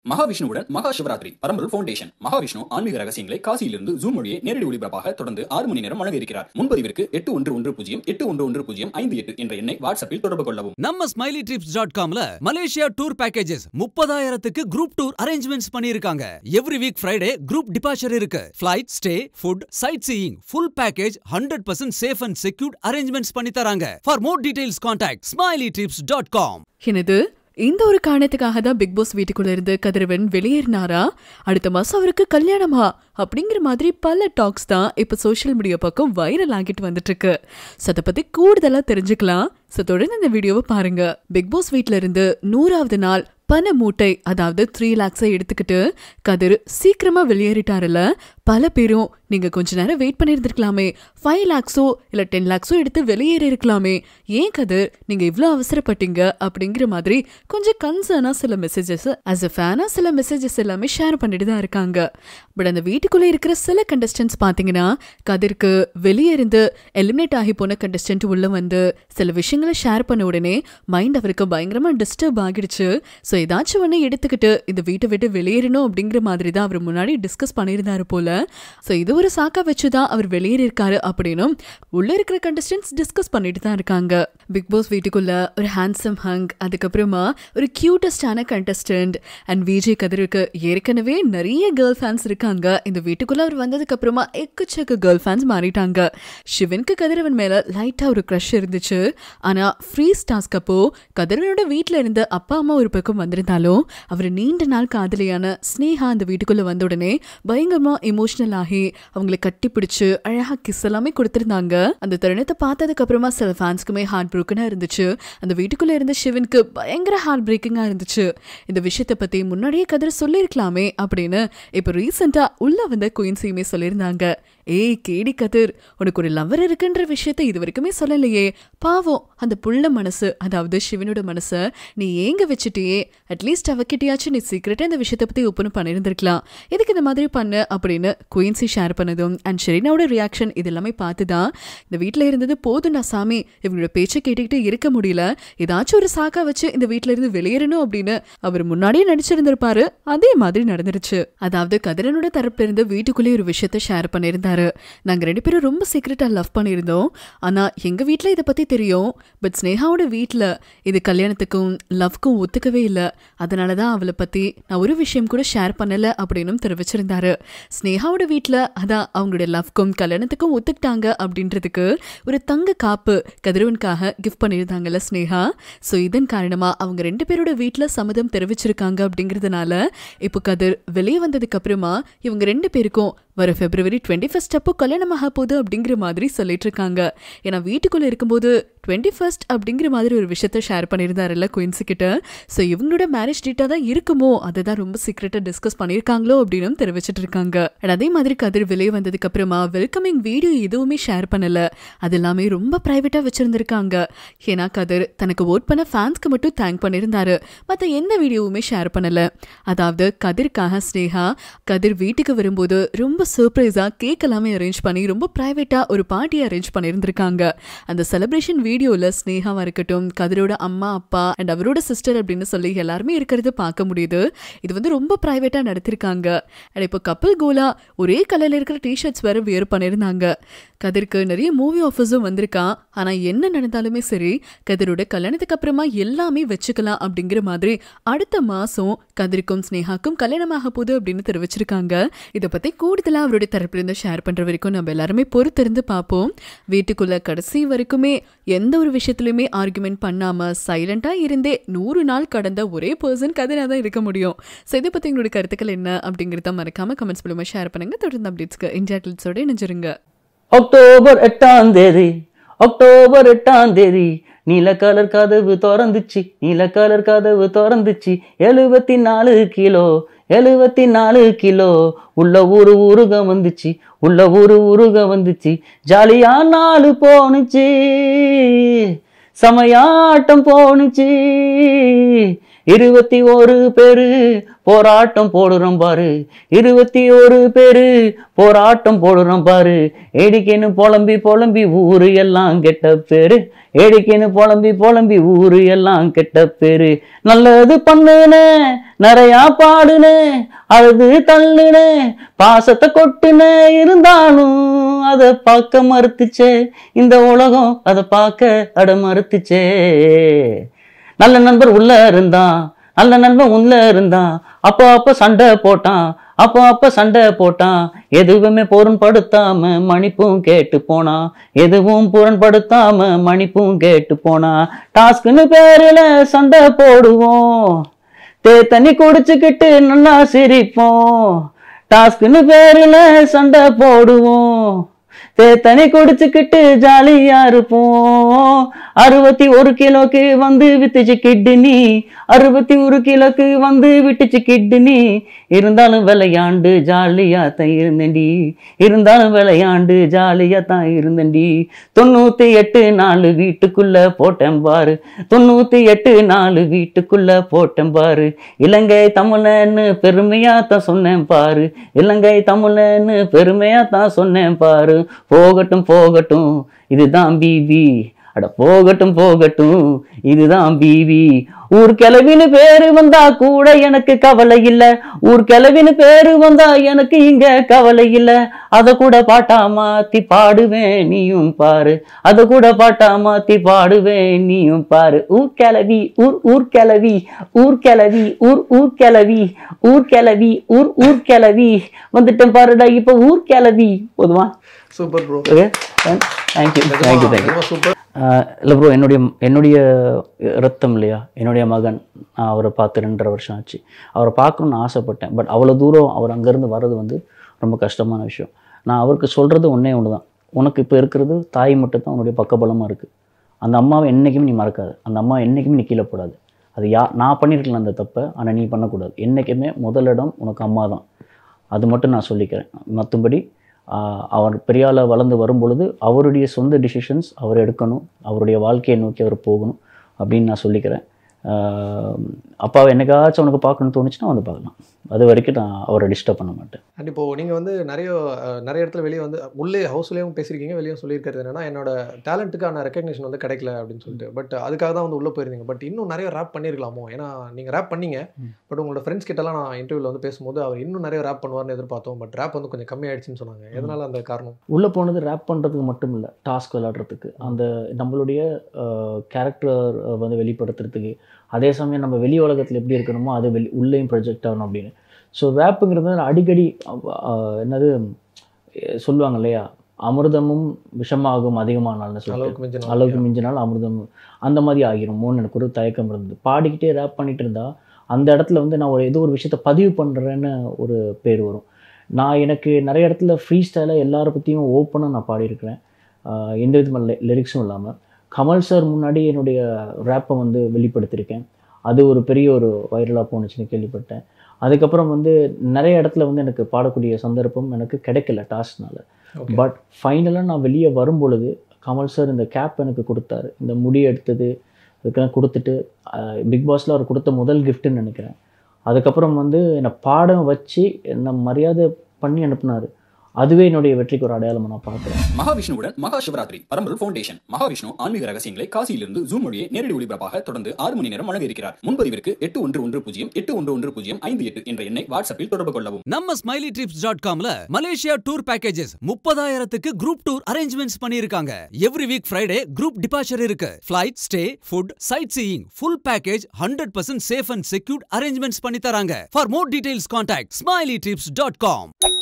மகாவிஷ்ணுவுடன் மகா சிவராத்திரி பரம்பொருள் ஃபவுண்டேஷன் மகாவிஷ்ணு ஆன்மீக ரகசியங்களை காசியிலிருந்து ஜூம் மொழியை நேரடி ஒளிபரப்பாக தொடர்ந்து ஆறு மணி நேரம் வழங்க இருக்கிறார் முன்பதிவிற்கு எட்டு ஒன்று ஒன்று பூஜ்ஜியம் எட்டு ஒன்று ஒன்று பூஜ்ஜியம் ஐந்து எட்டு என்ற எண்ணை வாட்ஸ்அப்பில் தொடர்பு கொள்ளவும் நம்ம ஸ்மைலி ட்ரிப்ஸ் டாட் காம்ல மலேசியா டூர் பேக்கேஜஸ் முப்பதாயிரத்துக்கு குரூப் டூர் அரேஞ்ச்மெண்ட்ஸ் பண்ணிருக்காங்க every week Friday group departure இருக்கு flight stay food sightseeing full package hundred percent safe and secured arrangements பண்ணி தராங்க for more details contact Smiley Trips dot com என்னது இந்த ஒரு காரணத்துக்காக தான் பிக் பாஸ் வீட்டுக்குள்ள இருந்து கதிரவன் வெளியேறினாரா அடுத்த மாசம் அவருக்கு கல்யாணமா அப்படிங்கிற மாதிரி பல டாக்ஸ் தான் இப்ப சோஷியல் மீடியா பக்கம் வைரல் ஆகிட்டு வந்துட்டு இருக்கு ஸோ அதை பத்தி கூடுதலா தெரிஞ்சுக்கலாம் ஸோ தொடர்ந்து இந்த வீடியோவை பாருங்க பிக் பாஸ் வீட்ல இருந்து நூறாவது நாள் பண மூட்டை அதாவது த்ரீ லேக்ஸை எடுத்துக்கிட்டு கதிர் சீக்கிரமா வெளியேறிட்டாருல பல பேரும் நீங்க கொஞ்ச நேரம் வெயிட் பண்ணியிருந்திருக்கலாமே ஃபைவ் லேக்ஸோ இல்ல டென் லேக்ஸோ எடுத்து வெளியேறி இருக்கலாமே ஏன் கதிர் நீங்க இவ்ளோ அவசரப்பட்டீங்க அப்படிங்கிற மாதிரி கொஞ்சம் கன்சர்னா சில மெசேஜஸ் அஸ் அ ஃபேனா சில மெசேஜஸ் எல்லாமே ஷேர் பண்ணிட்டு தான் இருக்காங்க பட் அந்த வீட்டுக்குள்ள இருக்கிற சில கண்டஸ்டன்ஸ் பாத்தீங்கன்னா கதிர்க்கு வெளியே இருந்து எலிமினேட் ஆகி போன கண்டஸ்டன்ட் உள்ள வந்து சில விஷயங்களை ஷேர் பண்ண உடனே மைண்ட் அவருக்கு பயங்கரமா டிஸ்டர்ப் ஆகிடுச்சு ஸோ ஏதாச்சும் ஒன்று எடுத்துக்கிட்டு இந்த வீட்டை விட்டு வெளியேறணும் அப்படிங்கிற மாதிரி தான் அவர் முன்னாடி டிஸ்கஸ் பண்ணியிருந்தாரு போல ஸோ இது ஒரு சாக்கா வச்சு தான் அவர் வெளியேறியிருக்காரு அப்படின்னும் உள்ள இருக்கிற கண்டஸ்டன்ஸ் டிஸ்கஸ் பண்ணிட்டு தான் இருக்காங்க பிக் பாஸ் வீட்டுக்குள்ள ஒரு ஹேண்ட்ஸம் ஹங் அதுக்கப்புறமா ஒரு கியூட்டஸ்டான கண்டஸ்டன்ட் அண்ட் விஜய் கதிருக்கு ஏற்கனவே நிறைய கேர்ள் ஃபேன்ஸ் இருக்காங்க இந்த வீட்டுக்குள்ள அவர் வந்ததுக்கு அப்புறமா எக்கச்சக்க கேர்ள் ஃபேன்ஸ் மாறிட்டாங்க சிவனுக்கு கதிரவன் மேல லைட்டா ஒரு க்ரஷ் இருந்துச்சு ஆனா ஃப்ரீஸ் டாஸ்க் அப்போ கதிரவனோட வீட்ல இருந்த அப்பா அம்மா ஒரு பக்கம் வந்திருந்தாலும் அவர் நீண்ட நாள் காதலியான ஸ்னேகா அந்த வீட்டுக்குள்ள வந்த உடனே பயங்கரமா எமோஷனல் ஆகி அவங்களை கட்டி பிடிச்சு அழகா கிஸ் எல்லாமே கொடுத்திருந்தாங்க அந்த தருணத்தை பார்த்ததுக்கு அப்புறமா சில ஃபேன்ஸ்க்குமே ஹார்ட் ப்ரோக்கனா இருந்துச்சு அந்த வீட்டுக்குள்ள இருந்த சிவனுக்கு பயங்கர ஹார்ட் பிரேக்கிங்கா இருந்துச்சு இந்த விஷயத்தை பத்தி முன்னாடியே கதிர சொல்லியிருக்கலாமே அப்படின்னு இப்ப ரீசெண்டா உள்ள வந்த குயின்சியுமே சொல்லியிருந்தாங்க ஏய் கேடி கதிர் உனக்கு ஒரு லவர் இருக்குன்ற விஷயத்த இது வரைக்குமே சொல்லலையே பாவம் அந்த புள்ள மனசு அதாவது சிவனோட மனசை நீ ஏங்க வச்சுட்டியே அட்லீஸ்ட் அவகிட்டயாச்சும் நீ சீக்கிரட்டா இந்த விஷயத்தை பத்தி ஒப்பன் பண்ணியிருந்திருக்கலாம் எதுக்கு இந்த மாதிரி பண்ண அப்படின்னு குயின்சி ஷேர் பண்ணதும் அண்ட் ஷெரினாவோட ரியாக்ஷன் இது எல்லாமே பார்த்து தான் இந்த வீட்டில் இருந்தது போதும்டா சாமி இவங்களோட பேச்சை கேட்டுக்கிட்டு இருக்க முடியல ஏதாச்சும் ஒரு சாக்கா வச்சு இந்த வீட்டில இருந்து வெளியேறணும் அப்படின்னு அவர் முன்னாடியே நடிச்சிருந்திருப்பாரு அதே மாதிரி நடந்துருச்சு அதாவது கதிரனோட தரப்புல இருந்து வீட்டுக்குள்ளேயே ஒரு விஷயத்த ஷேர் பண்ணியிருந்தாரு நாங்க ரெண்டு பேரும் ரொம்ப சீக்கிரட்டா லவ் பண்ணியிருந்தோம் ஆனா எங்க வீட்ல இதை பத்தி தெரியும் பட் ஸ்னேகாவோட வீட்ல இது கல்யாணத்துக்கும் லவ்க்கும் ஒத்துக்கவே இல்லை அதனால தான் அவளை பத்தி நான் ஒரு விஷயம் கூட ஷேர் பண்ணல அப்படின்னு தெரிவிச்சிருந்தாரு ஸ்னேகாவோட வீட்ல அதான் அவங்களுடைய லவ்க்கும் கல்யாணத்துக்கும் ஒத்துக்கிட்டாங்க அப்படின்றதுக்கு ஒரு தங்க காப்பு கதிரவனுக்காக கிஃப்ட் பண்ணியிருந்தாங்கல்ல ஸ்னேகா ஸோ இதன் காரணமா அவங்க ரெண்டு பேரோட வீட்ல சம்மதம் தெரிவிச்சிருக்காங்க அப்படிங்கிறதுனால இப்போ கதிர் வெளியே வந்ததுக்கு அப்புறமா இவங்க ரெண்டு பேருக்கும் வர பிப்ரவரி டுவெண்ட்டி ஃபர்ஸ்ட் அப்போ கல்யாணமாக போகுது அப்படிங்கிற மாதிரி சொல்லிட்டு இருக்காங்க ஏன்னா வீட்டுக்குள்ள இருக்கும்போது டுவெண்ட்டி ஃபர்ஸ்ட் அப்படிங்கிற மாதிரி ஒரு விஷயத்த ஷேர் பண்ணியிருந்தாருல்ல குயின்ஸு கிட்ட ஸோ இவங்களோட மேரேஜ் டேட்டாக தான் இருக்குமோ அதை தான் ரொம்ப சீக்கிரட்டாக டிஸ்கஸ் பண்ணியிருக்காங்களோ அப்படின்னு தெரிவிச்சிட்டு இருக்காங்க And அதே மாதிரி கதிர் வெளியே வந்ததுக்கு அப்புறமா வெல்கமிங் வீடியோ எதுவுமே ஷேர் பண்ணல அது எல்லாமே ரொம்ப ப்ரைவேட்டாக வச்சிருந்திருக்காங்க ஏன்னா கதிர் தனக்கு ஓட் பண்ண ஃபேன்ஸ்க்கு மட்டும் தேங்க் பண்ணியிருந்தாரு மற்ற எந்த வீடியோவுமே ஷேர் பண்ணல அதாவது கதிர்க்காக ஸ்னேகா கதிர் வீட்டுக்கு வரும்போது ரொம்ப சர்ப்ரைஸா கேக் எல்லாமே அரேஞ்ச் பண்ணி ரொம்ப ப்ரைவேட்டா ஒரு பார்ட்டி அரேஞ்ச் பண்ணியிருந்திருக்காங்க அந்த செலிப்ரேஷன் வீடியோல ஸ்னேகாவா இருக்கட்டும் கதிரோட அம்மா அப்பா அண்ட் அவரோட சிஸ்டர் அப்படின்னு சொல்லி எல்லாருமே இருக்கிறது பார்க்க முடியுது இது வந்து ரொம்ப ப்ரைவேட்டா நடத்திருக்காங்க அண்ட் இப்போ கப்பல் கோலா ஒரே கலர்ல இருக்கிற டிஷர்ட்ஸ் வேற வியர் பண்ணியிருந்தாங்க கதிருக்கு நிறைய மூவி ஆஃபர்ஸும் வந்திருக்கான் ஆனா என்ன நடந்தாலுமே சரி கதிரோட கல்யாணத்துக்கு அப்புறமா எல்லாமே வச்சுக்கலாம் அப்படிங்கிற மாதிரி அடுத்த மாசம் கதிருக்கும் ஸ்னேகாக்கும் கல்யாணமாக போகுது அப்படின்னு தெரிவிச்சிருக்காங்க இதை பத்தி கூடுதலா அவருடைய தரப்புல இருந்து ஷேர் பண்ற வரைக்கும் நம்ம எல்லாருமே பொறுத்திருந்து பார்ப்போம் வீட்டுக்குள்ள கடைசி வரைக்குமே எந்த ஒரு விஷயத்துலயுமே ஆர்குமெண்ட் பண்ணாம சைலண்டா இருந்தே நூறு நாள் கடந்த ஒரே பர்சன் கதிரா தான் இருக்க முடியும் ஸோ இதை பத்தி உங்களுடைய கருத்துக்கள் என்ன அப்படிங்கிறத மறக்காம கமெண்ட்ஸ் மூலமா ஷேர் பண்ணுங்க தொடர்ந்து அப்டேட்ஸ்க்கு இந்தியா கிளிட்ஸோட இணைஞ்சிருங்க அக்டோபர் எட்டாம் தேதி அக்டோபர் எட்டாம் தேதி நீல கலர் கதவு திறந்துச்சு நீல கலர் கதவு திறந்துச்சு எழுபத்தி நாலு கிலோ எழுபத்தி நாலு கிலோ உள்ள ஊரு ஊருக வந்துச்சு உள்ள ஊரு ஊருக வந்துச்சு ஜாலியா நாலு போனுச்சு சமயாட்டம் போனுச்சு இருபத்தி ஒரு பேரு போராட்டம் போடுறோம் பாரு இருபத்தி ஒரு பேரு போராட்டம் போடுறோம் பாரு ஏடிக்கின்னு புலம்பி புலம்பி ஊரு எல்லாம் கெட்ட பேரு ஏடிக்கின்னு புலம்பி புலம்பி ஊரு எல்லாம் கெட்ட பேரு நல்லது பண்ணுனே நிறையா பாடுனே அழுது தள்ளுனே பாசத்தை கொட்டுனே இருந்தாலும் அதை பார்க்க மறுத்துச்சே இந்த உலகம் அதை பார்க்க அட மறுத்துச்சே நல்ல நண்பர் உள்ள இருந்தான் நல்ல நண்பன் உள்ள இருந்தான் அப்போ அப்போ சண்டை போட்டான் அப்போ அப்போ சண்டை போட்டான் எதுவுமே பொருண்படுத்தாம மன்னிப்பும் கேட்டு போனான் எதுவும் புறன்படுத்தாம மன்னிப்பும் கேட்டு போனான் டாஸ்க்னு பேருல சண்டை போடுவோம் தே தண்ணி குடிச்சுக்கிட்டு நல்லா சிரிப்போம் டாஸ்க்னு பேருல சண்டை போடுவோம் தே தண்ணி குடிச்சுக்கிட்டு ஜாலியா இருப்போம் அறுபத்தி ஒரு கிலோக்கு வந்து வித்துச்சு கிட்னி அறுபத்தி ஒரு கிலோக்கு வந்து விட்டுச்சு கிட்னி இருந்தாலும் விளையாண்டு ஜாலியா தான் இருந்தேன்டி இருந்தாலும் விளையாண்டு ஜாலியா தான் இருந்தேன்டி தொண்ணூத்தி எட்டு நாலு வீட்டுக்குள்ள போட்டேன் பாரு தொண்ணூத்தி எட்டு நாலு வீட்டுக்குள்ள போட்டேன் பாரு இலங்கை தமிழன்னு பெருமையா தான் சொன்னேன் பாரு இலங்கை தமிழன்னு பெருமையா தான் சொன்னேன் பாரு போகட்டும் போகட்டும் இதுதான் பிபி அட போகட்டும் போகட்டும் இதுதான் பிவி ஊர் கிளவின்னு பேரு வந்தா கூட எனக்கு கவலை இல்ல ஊர் கிளவின்னு பேரு வந்தா எனக்கு இங்க கவலை இல்ல அத கூட பாட்டா மாத்தி பாடுவேன் நீயும் பாரு அத கூட பாட்டா மாத்தி பாடுவேன் நீயும் பாரு ஊர் கிளவி ஊர் ஊர் கிளவி ஊர் கிளவி ஊர் ஊர் கிளவி ஊர் கிளவி ஊர் ஊர் கிளவி வந்துட்டேன் பாருடா இப்ப ஊர் கிளவி போதுமா super bro okay thank you thank you thank you super இல்லை ப்ரோ என்னுடைய என்னுடைய ரத்தம் இல்லையா என்னுடைய மகன் நான் அவரை பார்த்து ரெண்டரை வருஷம் ஆச்சு அவரை பார்க்கணுன்னு ஆசைப்பட்டேன் பட் அவ்வளோ தூரம் அவர் அங்கேருந்து வர்றது வந்து ரொம்ப கஷ்டமான விஷயம் நான் அவருக்கு சொல்கிறது ஒன்றே ஒன்று தான் உனக்கு இப்போ இருக்கிறது தாய் மட்டும் தான் உன்னுடைய பக்கபலமாக இருக்குது அந்த அம்மாவை என்றைக்குமே நீ மறக்காது அந்த அம்மா என்றைக்குமே நீ கீழே போடாது அது யா நான் பண்ணியிருக்கலாம் அந்த தப்பை ஆனால் நீ பண்ணக்கூடாது என்றைக்குமே முதலிடம் உனக்கு அம்மா தான் அது மட்டும் நான் சொல்லிக்கிறேன் மற்றபடி ஆஹ், அவர் பெரியாள வளர்ந்து வரும் பொழுது அவருடைய சொந்த டிசிஷன்ஸ் அவர் எடுக்கணும் அவருடைய வாழ்க்கையை நோக்கி அவர் போகணும் அப்படின்னு நான் சொல்லிக்கிறேன் ஆஹ், அப்பாவை என்னைக்காச்சும் உனக்கு பார்க்கணும்னு தோணுச்சுன்னா வந்து பார்க்கலாம் அது வரைக்கும் நான் அவரை டிஸ்டர்ப் பண்ண மாட்டேன் அண்ட் இப்போ நீங்கள் வந்து நிறைய அஹ், நிறைய இடத்துல வெளியே வந்து உள்ளே ஹவுஸ்லேயும் பேசியிருக்கீங்க வெளியும் சொல்லியிருக்கிறது என்னன்னா என்னோட டேலண்ட்டுக்கான ரெக்கக்னிஷன் வந்து கிடைக்கல அப்படின்னு சொல்லிட்டு பட் அதுக்காக தான் வந்து உள்ளே போயிருந்தீங்க பட் இன்னும் நிறைய ரேப் பண்ணியிருக்கலாமோ ஏன்னா நீங்கள் ரேப் பண்ணீங்க பட் உங்களோட ஃப்ரெண்ட்ஸ் கிட்டலாம் நான் இன்டர்வியூவில் வந்து பேசும்போது அவர் இன்னும் நிறைய ரேப் பண்ணுவார்னு எதிர்பார்த்தோம் பட் ரேப் வந்து கொஞ்சம் கம்மியாயிடுச்சுன்னு சொன்னாங்க எதனால அந்த காரணம் உள்ளே போனது ரேப் பண்ணுறதுக்கு மட்டும் இல்லை டாஸ்க் விளையாடுறதுக்கு அந்த நம்மளுடைய கேரக்டர் வந்து வெளிப்படுத்துறதுக்கு அதே சமயம் நம்ம வெளி உலகத்தில் எப்படி இருக்கணுமோ அது வெளி உள்ளேயும் ப்ரொஜெக்ட் ஆகணும் அப்படின்னு ஸோ ரேப்புங்கிறது அடிக்கடி அஹ், என்னது அஹ், சொல்லுவாங்க இல்லையா அமிர்தமும் விஷமாகும் அதிகமானால்னு சொல்லிட்டு அளவுக்கு மிஞ்சின அளவுக்கு மிஞ்சினால் அமிர்தம் அந்த மாதிரி ஆகிருமோன்னு எனக்கு ஒரு தயக்கம் இருந்தது பாடிக்கிட்டே ரேப் பண்ணிட்டு இருந்தா அந்த இடத்துல வந்து நான் ஒரு ஏதோ ஒரு விஷயத்த பதிவு பண்ணுறேன்னு ஒரு பேர் வரும் நான் எனக்கு நிறைய இடத்துல ஃப்ரீ ஸ்டைலாக எல்லாரை பற்றியும் ஓப்பனாக நான் பாடியிருக்கிறேன் ஆஹ் எந்த விதமான லிரிக்ஸும் இல்லாமல் கமல் சார் முன்னாடி என்னுடைய ரேப்பை வந்து வெளிப்படுத்தியிருக்கேன் அது ஒரு பெரிய ஒரு வைரலாக போணுச்சுன்னு கேள்விப்பட்டேன் அதுக்கப்புறம் வந்து நிறைய இடத்துல வந்து எனக்கு பாடக்கூடிய சந்தர்ப்பம் எனக்கு கிடைக்கல டாஸ்க்னால Okay. பட் ஃபைனலாக நான் வெளியே வரும் பொழுது கமல் சார் இந்த கேப் எனக்கு கொடுத்தாரு இந்த முடி எடுத்தது இதுக்கெல்லாம் கொடுத்துட்டு பிக் பாஸில் அவர் கொடுத்த முதல் கிஃப்ட்டுன்னு நினைக்கிறேன் அதுக்கப்புறம் வந்து என்னை பாடம் வச்சு என்னை மரியாதை பண்ணி அனுப்புனாரு அதுவே என்னுடைய வெற்றிக்கு ஒரு அடையாளமாக நான் பார்க்குறேன் மகாவிஷ்ணுவுடன் மகா சிவராத்திரி பரம்பொருள் ஃபவுண்டேஷன் மகாவிஷ்ணு ஆன்மீக ரகசியங்களை காசியிலிருந்து ஜூம் மொழியை நேரடி ஒளிபரப்பாக தொடர்ந்து ஆறு மணி நேரம் வழங்க இருக்கிறார் முன்பதிவிற்கு எட்டு ஒன்று ஒன்று பூஜ்ஜியம் எட்டு ஒன்று ஒன்று பூஜ்ஜியம் ஐந்து எட்டு என்ற எண்ணை வாட்ஸ்அப்பில் தொடர்பு கொள்ளவும் நம்ம ஸ்மைலி ட்ரிப்ஸ் டாட் காம்ல மலேசியா டூர் பேக்கேஜஸ் முப்பதாயிரத்துக்கு குரூப் டூர் அரேஞ்ச்மெண்ட்ஸ் பண்ணியிருக்காங்க every week Friday group departure இருக்கு flight stay food sightseeing full package hundred percent safe and secured arrangements பண்ணி தராங்க for more details contact Smiley Trips dot com